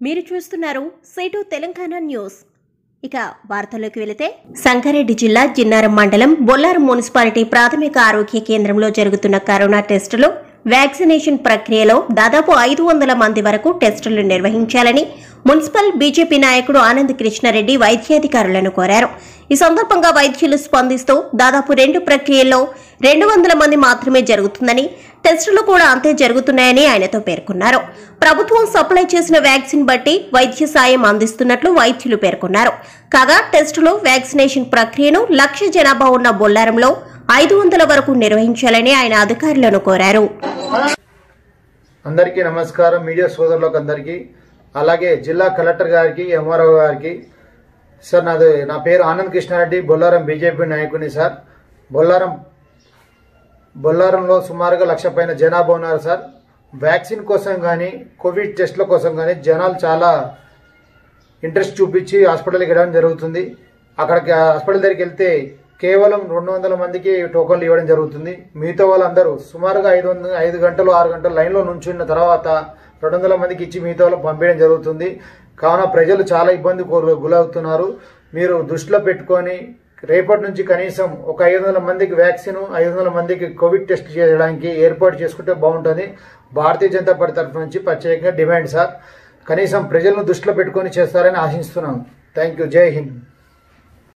మీరు చూస్తున్నారు సేటు తెలంగాణ న్యూస్ ఇక వార్తల్లోకి వెళితే సంగారెడ్డి జిల్లా జిన్నారం మండలం బొల్లారం మున్సిపాలిటీ ప్రాథమిక ఆరోగ్య కేంద్రంలో జరుగుతున్న కరోనా టెస్టులు వ్యాక్సినేషన్ ప్రక్రియలో దాదాపు ఐదు వందల మంది వరకు టెస్టులు నిర్వహించాలని మున్సిపల్ బీజేపీ నాయకుడు ఆనంద్ కృష్ణారెడ్డి వైద్యాధికారులను కోరారు ఈ సందర్భంగా వైద్యులు స్పందిస్తూ దాదాపు రెండు ప్రక్రియల్లో రెండు వందల మంది మాత్రమే జరుగుతుందని టెస్టులు కూడా అంతే జరుగుతున్నాయని ఆయనతో పేర్కొన్నారు ప్రభుత్వం సప్లై చేసిన వ్యాక్సిన్ బట్టి వైద్య సాయం అందిస్తున్నట్లు వైద్యులు పేర్కొన్నారు కాగా టెస్టులు వ్యాక్సినేషన్ ప్రక్రియను లక్ష జనాభా ఉన్న బొల్లారంలో ఐదు వందల వరకు నిర్వహించాలని ఆయన అధికారులను కోరారు అందరికీ నమస్కారం మీడియా సోదరులకు అందరికీ అలాగే జిల్లా కలెక్టర్ గారికి ఎంఆర్ఓ గారికి సార్ నాది నా పేరు ఆనంద్ కృష్ణారెడ్డి బొల్లారం బీజేపీ నాయకుని సార్ బొల్లారం బొల్లారంలో సుమారుగా లక్ష పైన జనాభా ఉన్నారు సార్ వ్యాక్సిన్ కోసం కానీ కోవిడ్ టెస్ట్ల కోసం కానీ జనాలు చాలా ఇంట్రెస్ట్ చూపించి హాస్పిటల్కి వెళ్ళడం జరుగుతుంది అక్కడికి హాస్పిటల్ దగ్గరికి వెళ్తే కేవలం రెండు వందల మందికి టోకన్లు ఇవ్వడం జరుగుతుంది మిగతా వాళ్ళందరూ సుమారుగా ఐదు వందల ఐదు గంటలు ఆరు గంటలు లైన్లో నుంచున్న తర్వాత రెండు వందల మందికి ఇచ్చి మిగతా వాళ్ళకి పంపించడం జరుగుతుంది కావున ప్రజలు చాలా ఇబ్బంది కోరు- గురవుతున్నారు మీరు దృష్టిలో పెట్టుకొని రేపటి నుంచి కనీసం ఒక ఐదు వందల మందికి వ్యాక్సిన్ ఐదు వందల మందికి కోవిడ్ టెస్ట్ చేయడానికి ఏర్పాటు చేసుకుంటే బాగుంటుంది భారతీయ జనతా పార్టీ తరఫు నుంచి ప్రత్యేకంగా డిమాండ్ సార్ కనీసం ప్రజలను దృష్టిలో పెట్టుకొని చేస్తారని ఆశిస్తున్నాం థ్యాంక్ యూ జై హింద్